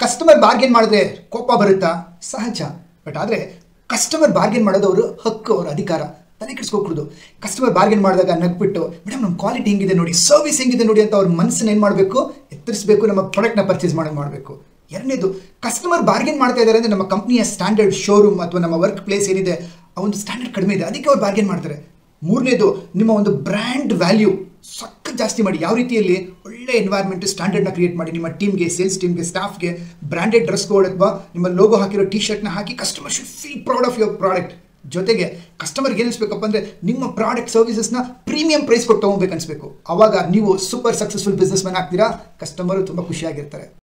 customer bargain ಮಾಡಿದ್ರೆ ಕೋಪ ಬರುತ್ತಾ ಸಹಜ ಬಟ್ ಆದರೆ ಕಸ್ಟಮರ್ ಬಾರ್ಗೇನ್ ಮಾಡೋದು ಅವರು ಹಕ್ಕು ಅವ್ರ ಅಧಿಕಾರ ತಲೆ ಕೆಡಿಸ್ಕೊಕ್ರದು ಕಸ್ಟಮರ್ ಬಾರ್ಗೇನ್ ಮಾಡಿದಾಗ ನಗ್ಬಿಟ್ಟು ಮೇಡಮ್ ನಮ್ಮ ಕ್ವಾಲಿಟಿ ಹೆಂಗಿದೆ ನೋಡಿ ಸರ್ವಿಸ್ ಹೆಂಗಿದೆ ನೋಡಿ ಅಂತ ಅವ್ರ ಮನಸ್ಸನ್ನ ಏನು ಮಾಡಬೇಕು ಎತ್ತರಿಸಬೇಕು ನಮ್ಮ ಪ್ರಾಡಕ್ಟ್ನ ಪರ್ಚೇಸ್ ಮಾಡೋದು ಮಾಡಬೇಕು ಎರಡನೇದು ಕಸ್ಟಮರ್ ಬಾರ್ಗೇನ್ ಮಾಡ್ತಾ ಇದ್ದಾರೆ ಅಂದರೆ ನಮ್ಮ ಕಂಪ್ನಿಯ ಸ್ಟ್ಯಾಂಡರ್ಡ್ ಶೋರೂಮ್ ಅಥವಾ ನಮ್ಮ ವರ್ಕ್ ಪ್ಲೇಸ್ ಏನಿದೆ ಆ ಒಂದು ಸ್ಟ್ಯಾಂಡರ್ಡ್ ಕಡಿಮೆ ಇದೆ ಅದಕ್ಕೆ ಅವ್ರು ಬಾರ್ಗೇನ್ ಮಾಡ್ತಾರೆ ಮೂರನೇದು ನಿಮ್ಮ ಒಂದು ಬ್ರ್ಯಾಂಡ್ ವ್ಯಾಲ್ಯೂ ಸಕ್ಕ ಜಾಸ್ತಿ ಮಾಡಿ ಯಾವ ರೀತಿಯಲ್ಲಿ ಒಳ್ಳೆ ಎನ್ವೈರ್ಮೆಂಟ್ ಸ್ಟ್ಯಾಂಡರ್ಡ್ನ ಕ್ರಿಯೇಟ್ ಮಾಡಿ ನಿಮ್ಮ ಟೀಮ್ಗೆ ಸೇಲ್ಸ್ ಟೀಮ್ಗೆ ಸ್ಟಾಫ್ಗೆ ಬ್ರ್ಯಾಂಡೆಡ್ ಡ್ರೆಸ್ ಕೋಡ್ ಅಥವಾ ನಿಮ್ಮ ಲೋಗೋ ಹಾಕಿರೋ ಟಿ ಶರ್ಟ್ನ ಹಾಕಿ customer should feel proud of your product ಜೊತೆಗೆ ಕಸ್ಟಮರ್ಗೆ ಏನಿಸ್ಬೇಕಪ್ಪ ಅಂದರೆ ನಿಮ್ಮ ಪ್ರಾಡಕ್ಟ್ ಸರ್ವಿಸಸ್ನ ಪ್ರೀಮಿಯಂ ಪ್ರೈಸ್ ಕೊಟ್ಟು ತೊಗೊಬೇಕು ಅನ್ಸ್ಬೇಕು ಅವಾಗ ನೀವು ಸೂಪರ್ ಸಕ್ಸಸ್ಫುಲ್ ಬಿಸ್ನೆಸ್ ಮ್ಯಾನ್ ಆಗ್ತೀರಾ ಕಸ್ಟಮರು ತುಂಬ ಖುಷಿಯಾಗಿರ್ತಾರೆ